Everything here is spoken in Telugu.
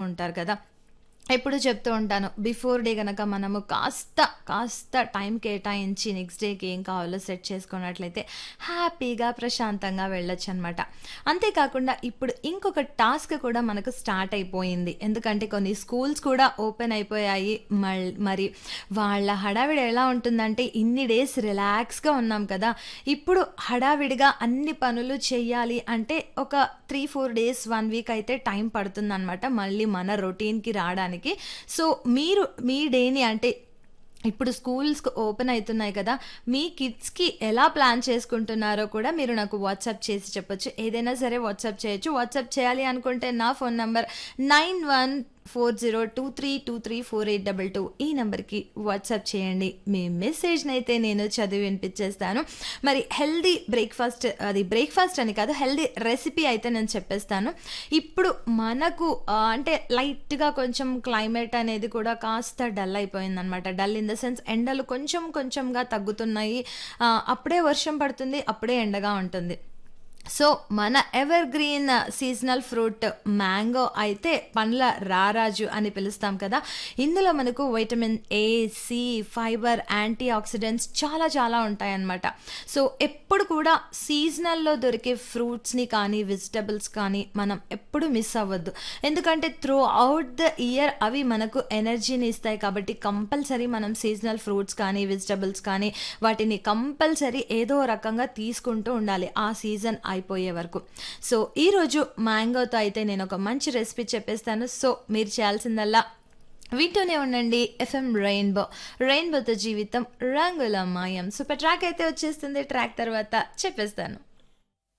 ఉంటారు కదా ఎప్పుడు చెప్తూ ఉంటాను బిఫోర్ డే కనుక మనము కాస్త కాస్త టైం కేటాయించి నెక్స్ట్ డేకి ఏం కావాలో సెట్ చేసుకున్నట్లయితే హ్యాపీగా ప్రశాంతంగా వెళ్ళొచ్చు అనమాట అంతేకాకుండా ఇప్పుడు ఇంకొక టాస్క్ కూడా మనకు స్టార్ట్ అయిపోయింది ఎందుకంటే కొన్ని స్కూల్స్ కూడా ఓపెన్ అయిపోయాయి మల్- మరి వాళ్ళ హడావిడి ఎలా ఉంటుందంటే ఇన్ని డేస్ రిలాక్స్గా ఉన్నాం కదా ఇప్పుడు హడావిడిగా అన్ని పనులు చెయ్యాలి అంటే ఒక three four days one week అయితే టైం పడుతుందన్నమాట మళ్ళీ మన రొటీన్కి రావడానికి సో మీరు మీ డేని అంటే ఇప్పుడు స్కూల్స్ ఓపెన్ అవుతున్నాయి కదా మీ కిడ్స్కి ఎలా ప్లాన్ చేసుకుంటున్నారో కూడా మీరు నాకు వాట్సాప్ చేసి చెప్పొచ్చు ఏదైనా సరే వాట్సాప్ చేయొచ్చు వాట్సాప్ చేయాలి అనుకుంటే నా phone number nine one four zero two three two three four eight double two ఈ నెంబర్కి వాట్సాప్ చేయండి మీ మెసేజ్ని అయితే నేను చదివి వినిపించేస్తాను మరి హెల్దీ బ్రేక్ఫాస్ట్ అది బ్రేక్ఫాస్ట్ అని కాదు హెల్దీ రెసిపీ అయితే నేను చెప్పేస్తాను ఇప్పుడు మనకు ఆ, అంటే లైట్గా కొంచెం క్లైమేట్ అనేది కూడా కాస్త డల్ అయిపోయిందనమాట డల్ ఇన్ ద సెన్స్ ఎండలు కొంచెం కొంచెంగా తగ్గుతున్నాయి ఆ, అప్పుడే వర్షం పడుతుంది అప్పుడే ఎండగా ఉంటుంది సో మన evergreen seasonal fruit mango అయితే పండ్ల రారాజు అని పిలుస్తాం కదా ఇందులో మనకు vitamin A C fibre antioxidants చాలా చాలా ఉంటాయన్నమాట సో ఎప్పుడు కూడా సీజనల్లో దొరికే ఫ్రూట్స్ని కానీ వెజిటబుల్స్ కానీ మనం ఎప్పుడు మిస్ అవ్వద్దు ఎందుకంటే త్రూ అవుట్ ద ఇయర్ అవి మనకు ఎనర్జీని ఇస్తాయి కాబట్టి కంపల్సరీ మనం సీజనల్ ఫ్రూట్స్ కానీ వెజిటబుల్స్ కానీ వాటిని కంపల్సరీ ఏదో రకంగా తీసుకుంటూ ఉండాలి ఆ సీజన్ అయిపోయే వరకు సో ఈరోజు మ్యాంగోతో అయితే నేను ఒక మంచి రెసిపీ చెప్పేస్తాను సో మీరు చేయాల్సిందల్లా వింటూనే ఉండండి ఎఫ్ఎం రెయిన్బో రెయిన్బోతో జీవితం రంగుల మాయం సూపర్ ట్రాక్ అయితే వచ్చేస్తుంది ట్రాక్ తర్వాత చెప్పేస్తాను